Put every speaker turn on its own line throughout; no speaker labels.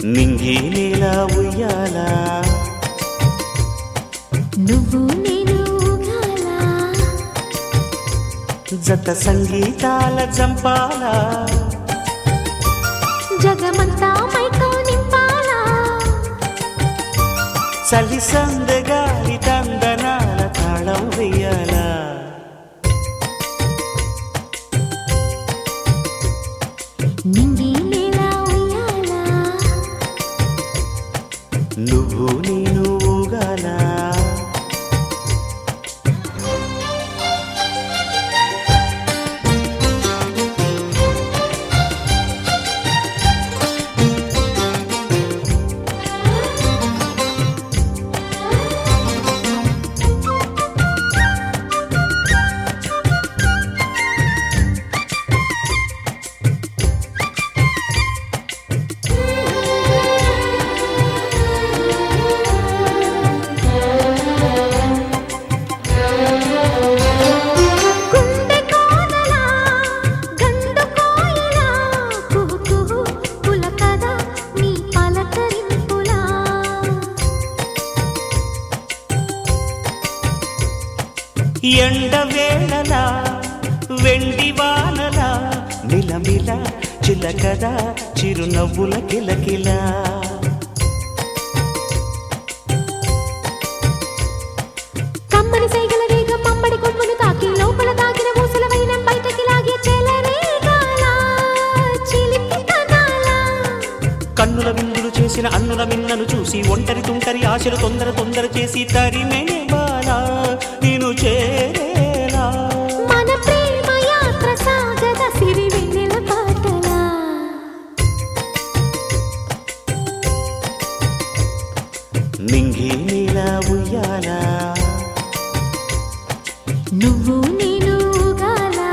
నింగి నేల ఉయ్యాలా
నువ్వు నేను ఊగాలా
జత సంగీతాల జంపాలా
జగమంతా మైకం నింపాలా
చలి సందగాలి తందనాల తాళం వెయ్యాలా
నింగి నేల ఉయ్యాలా
నువ్వు నేను ఊగాలా
గుండె కోనలా గండు కోయిలా కుహు కుహు పులకద నీ పలకరింపులా
ఎండ వేళలా వెండి వానలా మిలమిల చిలకదా చిరునవ్వుల కిలకిలా
కమ్మని సైగల వేగం మమ్మడి కొమ్మును తాకి లోపల తాగిన ఊసలవైన బయటకి లాగే చెలరేగాల చిలిపి కదాల
కన్నుల విందులు చేసిన అన్నుల మిన్నను చూసి ఒంటరి తుంటరి ఆశలు తొందర తొందర చేసి తరిమెనే బాలా నేను చేరేలా
మన ప్రేమ యాత్ర సాగద సిరి వెన్నెల పాటలా
నింగి నీల ఉయ్యాలా
నువ్వు నేను ఊగాలా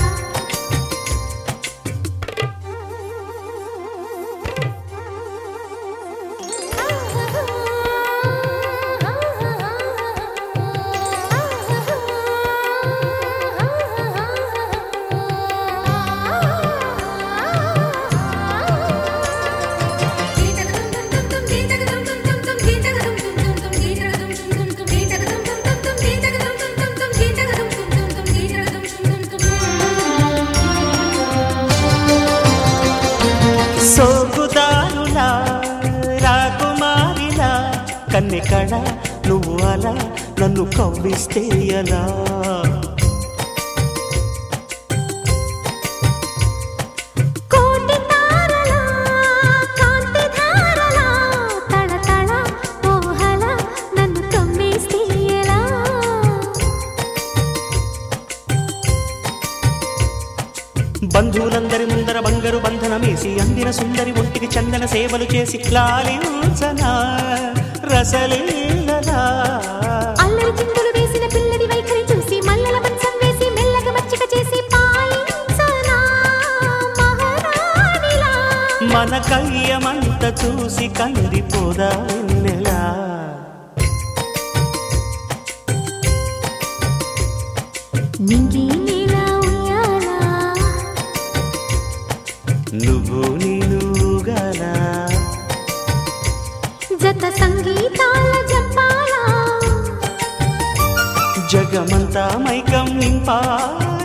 సోకుదారులా రాకుమారిలా కన్నె కళ నువ్వు అలా నన్ను కవ్విస్తే ఎలా
కోటి తారలా కాంతి ధారలా తళతళ ఓహల నన్ను కమ్మేస్తే ఎలా
బంధువులందరి ముందర బంగారు బంధనమేసి అందిన సుందరి ఒంటికి చందన సేవలు చేసి లాలించనా రసలీలలా
అల్లరి చిందులు వేసిన పిల్లడి వైఖరి చూసి మల్లెల మంచం వేసి మెల్లగా మచ్చిక చేసి పాలించనా మహారాణిలా
మన కయ్యమంత చూసి కందిపోదా వెన్నెలా
నింగి నేల ఉయ్యాలా
నువ్వు నేను ఊగాలా
జత సంగీతాల జపాలా
జగమంతా మైకం నింపాలా